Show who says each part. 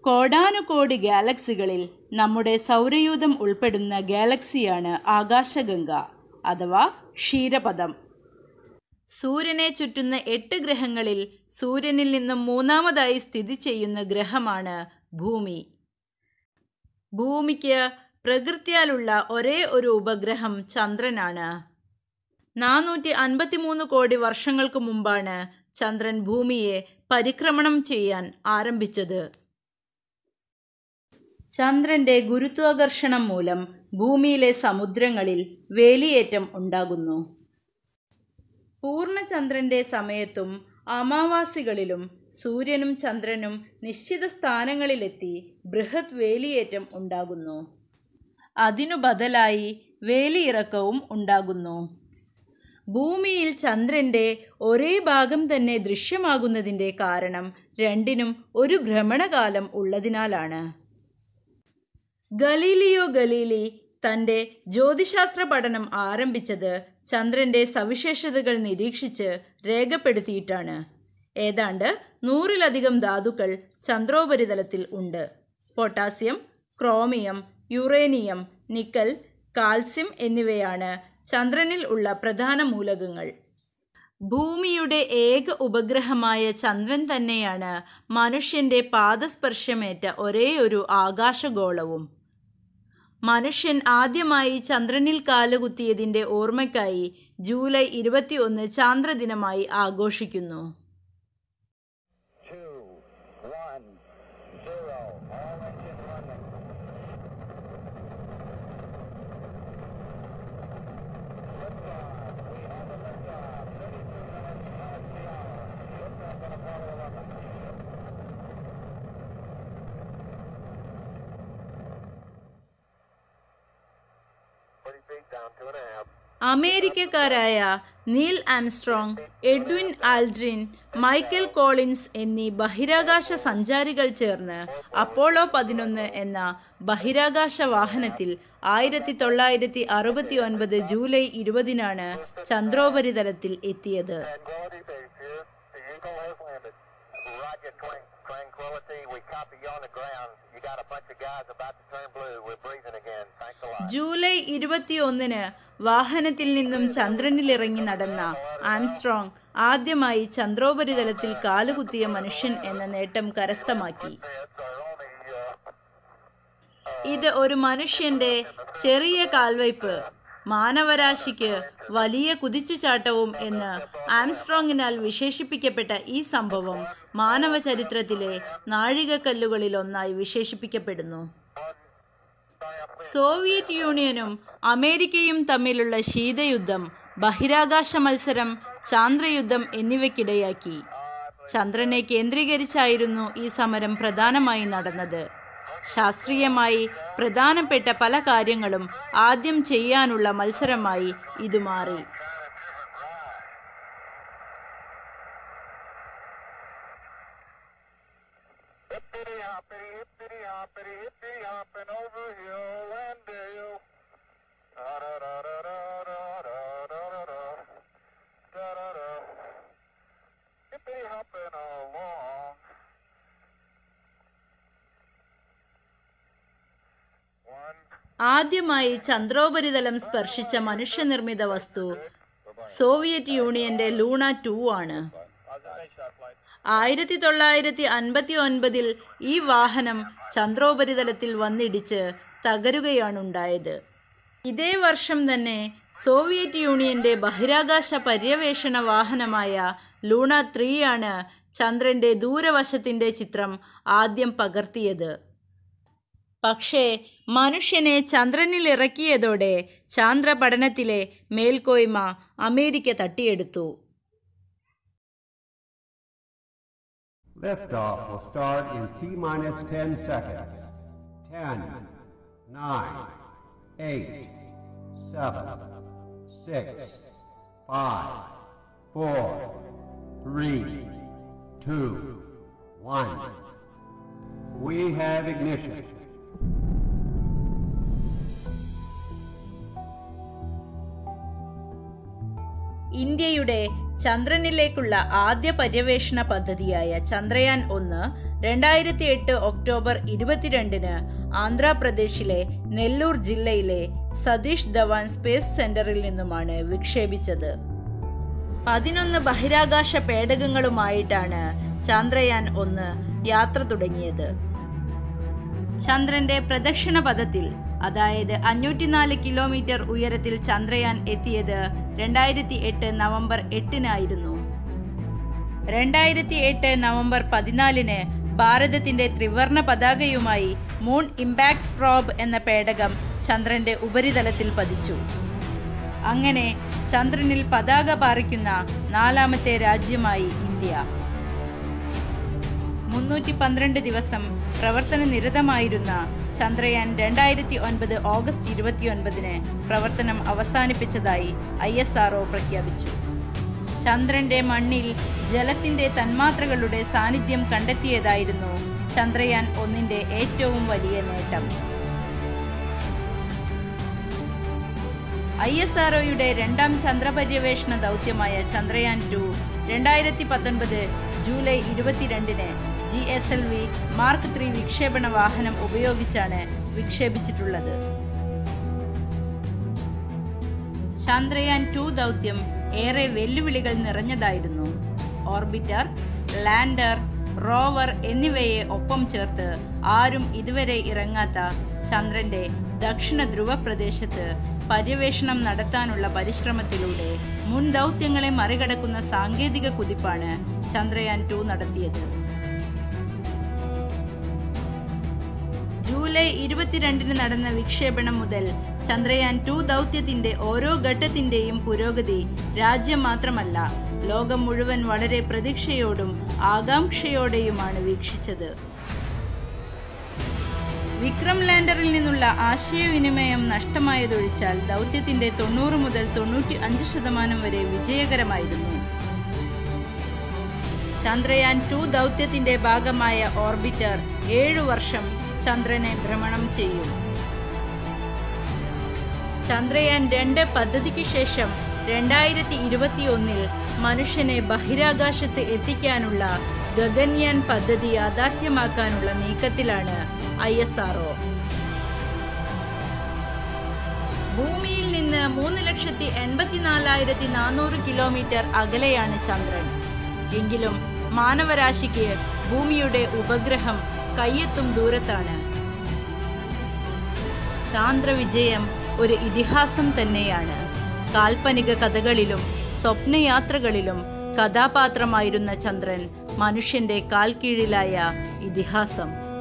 Speaker 1: കോടാനുകോടി ഗാലക്സികളിൽ നമ്മുടെ സൗരയൂഥം ഉൾപ്പെടുന്ന ഗാലക്സിയാണ് ആകാശഗംഗ അഥവാ ക്ഷീരപഥം സൂര്യനെ ചുറ്റുന്ന എട്ട് ഗ്രഹങ്ങളിൽ സൂര്യനിൽ നിന്നും മൂന്നാമതായി സ്ഥിതി ചെയ്യുന്ന ഗ്രഹമാണ് ഭൂമി ഭൂമിക്ക് പ്രകൃത്യാലുള്ള ഒരേ ഒരു ഉപഗ്രഹം ചന്ദ്രനാണ് നാനൂറ്റി അൻപത്തിമൂന്ന് കോടി വർഷങ്ങൾക്ക് മുമ്പാണ് ചന്ദ്രൻ ഭൂമിയെ പരിക്രമണം ചെയ്യാൻ ആരംഭിച്ചത് ചന്ദ്രന്റെ ഗുരുത്വാകർഷണം മൂലം ഭൂമിയിലെ സമുദ്രങ്ങളിൽ വേലിയേറ്റം ഉണ്ടാകുന്നു പൂർണ്ണചന്ദ്രന്റെ സമയത്തും അമാവാസികളിലും സൂര്യനും ചന്ദ്രനും നിശ്ചിത സ്ഥാനങ്ങളിലെത്തി ബൃഹത് വേലിയേറ്റം ഉണ്ടാകുന്നു അതിനു ബദലായി വേലിയിറക്കവും ഉണ്ടാകുന്നു ഭൂമിയിൽ ചന്ദ്രന്റെ ഒരേ ഭാഗം തന്നെ ദൃശ്യമാകുന്നതിൻ്റെ കാരണം രണ്ടിനും ഒരു ഭ്രമണകാലം ഉള്ളതിനാലാണ് ഗലീലിയോ ഗലീലി തൻ്റെ ജ്യോതിശാസ്ത്ര പഠനം ആരംഭിച്ചത് ചന്ദ്രന്റെ സവിശേഷതകൾ നിരീക്ഷിച്ച് രേഖപ്പെടുത്തിയിട്ടാണ് ഏതാണ്ട് നൂറിലധികം ധാതുക്കൾ ചന്ദ്രോപരിതലത്തിൽ ഉണ്ട് potassium chromium uranium nickel calcium എന്നിവയാണ് ചന്ദ്രനിൽ ഉള്ള പ്രധാന മൂലകങ്ങൾ ഭൂമിയുടെ ഏക ഉപഗ്രഹമായ ചന്ദ്രൻ തന്നെയാണ് മനുഷ്യന്റെ പാദസ്പർശമേറ്റ ഒരേയൊരു ആകാശഗോളവും മനുഷ്യൻ ആദ്യമായി ചന്ദ്രനിൽ കാലുകുത്തിയതിൻ്റെ ഓർമ്മയ്ക്കായി ജൂലൈ ഇരുപത്തിയൊന്ന് ചാന്ദ്രദിനമായി ആഘോഷിക്കുന്നു
Speaker 2: two, one, zero. All engine running. Liftoff. We have a liftoff. 32 minutes past the hour. Liftoff on Apollo 11. Forty feet down, two and a half.
Speaker 1: അമേരിക്കക്കാരായ Neil Armstrong Edwin Aldrin Michael Collins എന്നീ ബഹിരാകാശ സഞ്ചാരികൾ ചേർന്ന് Apollo പതിനൊന്ന് എന്ന ബഹിരാകാശ വാഹനത്തിൽ ആയിരത്തി തൊള്ളായിരത്തി അറുപത്തി ഒൻപത് ജൂലൈ ഇരുപതിനാണ് ചന്ദ്രോപരിതലത്തിൽ എത്തിയത്
Speaker 2: Tranquility Base here. The Eagle has landed. Roger, Tran- Tranquility. We copy you on the ground. You got a bunch of guys about to turn blue. We're breathing again. Thanks a lot.
Speaker 1: July ഇരുപത്തിയൊന്നിന് വാഹനത്തിൽ നിന്നും ചന്ദ്രനിലിറങ്ങി നടന്ന Armstrong ആദ്യമായി ചന്ദ്രോപരിതലത്തിൽ കാലുകുത്തിയ മനുഷ്യൻ എന്ന നേട്ടം കരസ്ഥമാക്കി
Speaker 2: That's our only, uh,
Speaker 1: ഇത് ഒരു മനുഷ്യന്റെ ചെറിയ കാൽവയ്പ് മാനവരാശിക്ക് വലിയ കുതിച്ചുചാട്ടവും എന്ന് ആംസ്ട്രോങ്ങിനാൽ വിശേഷിപ്പിക്കപ്പെട്ട ഈ സംഭവം മാനവ ചരിത്രത്തിലെ നാഴികക്കല്ലുകളിൽ ഒന്നായി വിശേഷിപ്പിക്കപ്പെടുന്നു സോവിയറ്റ് യൂണിയനും അമേരിക്കയും തമ്മിലുള്ള ശീതയുദ്ധം ബഹിരാകാശ മത്സരം ചാന്ദ്രയുദ്ധം എന്നിവയ്ക്കിടയാക്കി ചന്ദ്രനെ കേന്ദ്രീകരിച്ചായിരുന്നു ഈ സമരം പ്രധാനമായി നടന്നത് ശാസ്ത്രീയമായി പ്രധാനപ്പെട്ട പല കാര്യങ്ങളും ആദ്യം ചെയ്യാനുള്ള മത്സരമായി ഇത് മാറി
Speaker 2: hippity hoppity, hippity hoppity, hippity hopping over hill and dale. Da da da da da da da da da da da da da. Hippity hopping along. One,
Speaker 1: ആദ്യമായി ചന്ദ്രോപരിതലം സ്പർശിച്ച മനുഷ്യനിർമ്മിത വസ്തു സോവിയറ്റ് യൂണിയന്റെ ലൂണ ടു ആണ് ആയിരത്തി തൊള്ളായിരത്തി അൻപത്തി ഒൻപതിൽ ഈ വാഹനം ചന്ദ്രോപരിതലത്തിൽ വന്നിടിച്ച് തകരുകയാണുണ്ടായത് ഇതേ വർഷം തന്നെ സോവിയറ്റ് യൂണിയന്റെ ബഹിരാകാശ പര്യവേഷണ വാഹനമായ ലൂണ ത്രീ ആണ് ചന്ദ്രന്റെ ദൂരവശത്തിന്റെ ചിത്രം ആദ്യം പകർത്തിയത് പക്ഷേ മനുഷ്യനെ ചന്ദ്രനിൽ ഇറക്കിയതോടെ ചാന്ദ്ര പഠനത്തിലെ മേൽക്കോയ്മ അമേരിക്ക തട്ടിയെടുത്തു
Speaker 3: Liftoff will start in T minus 10 seconds. 10, 9, 8, 7, 6, 5, 4, 3, 2, 1. We have ignition.
Speaker 1: ഇന്ത്യയുടെ ചന്ദ്രനിലേക്കുള്ള ആദ്യ പര്യവേഷണ പദ്ധതിയായ ചന്ദ്രയാൻ ഒന്ന് രണ്ടായിരത്തി എട്ട് ഒക്ടോബർ ഇരുപത്തിരണ്ടിന് ആന്ധ്രാപ്രദേശിലെ നെല്ലൂർ ജില്ലയിലെ സതീഷ് ധവാൻ സ്പേസ് സെന്ററിൽ നിന്നുമാണ് വിക്ഷേപിച്ചത് പതിനൊന്ന് ബഹിരാകാശ പേടകങ്ങളുമായിട്ടാണ് ചന്ദ്രയാൻ ഒന്ന് യാത്ര തുടങ്ങിയത് ചന്ദ്രന്റെ പ്രദക്ഷിണ പഥത്തിൽ അതായത് അഞ്ഞൂറ്റിനാല് കിലോമീറ്റർ ഉയരത്തിൽ ചന്ദ്രയാൻ എത്തിയത് രണ്ടായിരത്തി എട്ട് നവംബർ എട്ടിനായിരുന്നു രണ്ടായിരത്തി എട്ട് നവംബർ പതിനാലിന് ഭാരതത്തിന്റെ ത്രിവർണ പതാകയുമായി മൂൺ ഇമ്പാക്ട് പ്രോബ് എന്ന പേടകം ചന്ദ്രന്റെ ഉപരിതലത്തിൽ പതിച്ചു അങ്ങനെ ചന്ദ്രനിൽ പതാക പാറിക്കുന്ന നാലാമത്തെ രാജ്യമായി ഇന്ത്യ മുന്നൂറ്റി പന്ത്രണ്ട് ദിവസം പ്രവർത്തന നിരതമായിരുന്ന ചന്ദ്രയാൻ രണ്ടായിരത്തി ഒൻപത് ഓഗസ്റ്റ് ഇരുപത്തിയൊൻപതിന് പ്രവർത്തനം അവസാനിപ്പിച്ചതായി ഐ എസ് ആർഒ പ്രഖ്യാപിച്ചു ചന്ദ്രന്റെ മണ്ണിൽ ജലത്തിന്റെ തന്മാത്രകളുടെ സാന്നിധ്യം കണ്ടെത്തിയതായിരുന്നു ചന്ദ്രയാൻ ഒന്നിന്റെ ഏറ്റവും വലിയ നേട്ടം ഐ എസ് ആർഒയുടെ രണ്ടാം ചന്ദ്രപര്യവേഷണ ദൗത്യമായ ചന്ദ്രയാൻ ടു രണ്ടായിരത്തി പത്തൊൻപത് ജൂലൈ ഇരുപത്തിരണ്ടിന് G S L V mark three വിക്ഷേപണ വാഹനം ഉപയോഗിച്ചാണ് വിക്ഷേപിച്ചിട്ടുള്ളത് ചന്ദ്രയാൻ ടു ദൗത്യം ഏറെ വെല്ലുവിളികൾ നിറഞ്ഞതായിരുന്നു ഓർബിറ്റർ ലാൻഡർ റോവർ എന്നിവയെ ഒപ്പം ചേർത്ത് ആരും ഇതുവരെ ഇറങ്ങാത്ത ചന്ദ്രന്റെ ദക്ഷിണ ധ്രുവ പ്രദേശത്ത് പര്യവേഷണം നടത്താനുള്ള പരിശ്രമത്തിലൂടെ മുൻ ദൗത്യങ്ങളെ മറികടക്കുന്ന സാങ്കേതിക കുതിപ്പാണ് ചന്ദ്രയാൻ ടു നടത്തിയത് ജൂലൈ ഇരുപത്തിരണ്ടിന് നടന്ന വിക്ഷേപണം മുതൽ ചന്ദ്രയാൻ ടു ദൗത്യത്തിന്റെ ഓരോ ഘട്ടത്തിന്റെയും പുരോഗതി രാജ്യം മാത്രമല്ല ലോകം മുഴുവൻ വളരെ പ്രതീക്ഷയോടും ആകാംക്ഷയോടെയുമാണ് വീക്ഷിച്ചത് വിക്രം ലാൻഡറിൽ നിന്നുള്ള ആശയവിനിമയം നഷ്ടമായതൊഴിച്ചാൽ ദൗത്യത്തിന്റെ തൊണ്ണൂറ് മുതൽ തൊണ്ണൂറ്റി അഞ്ച് ശതമാനം വരെ വിജയകരമായിരുന്നു ചന്ദ്രയാൻ ടു ദൗത്യത്തിന്റെ ഭാഗമായ ഓർബിറ്റർ ഏഴു വർഷം ചന്ദ്രനെ ഭ്രമണം ചെയ്യും ചന്ദ്രയാൻ രണ്ട് പദ്ധതിക്ക് ശേഷം രണ്ടായിരത്തി ഇരുപത്തിയൊന്നിൽ മനുഷ്യനെ ബഹിരാകാശത്ത് എത്തിക്കാനുള്ള ഗഗൻയാൻ പദ്ധതി യാഥാർത്ഥ്യമാക്കാനുള്ള നീക്കത്തിലാണ് ഐ എസ് ആർഒ ഭൂമിയിൽ നിന്ന് മൂന്ന് ലക്ഷത്തി എൺപത്തിനാലായിരത്തി നാനൂറ് കിലോമീറ്റർ അകലെയാണ് ചന്ദ്രൻ എങ്കിലും മാനവരാശിക്ക് ഭൂമിയുടെ ഉപഗ്രഹം കയ്യെത്തും ദൂരത്താണ് ചാന്ദ്രവിജയം ഒരു ഇതിഹാസം തന്നെയാണ് കാൽപ്പനിക കഥകളിലും സ്വപ്നയാത്രകളിലും കഥാപാത്രമായിരുന്ന ചന്ദ്രൻ മനുഷ്യന്റെ കാൽക്കീഴിലായ ഇതിഹാസം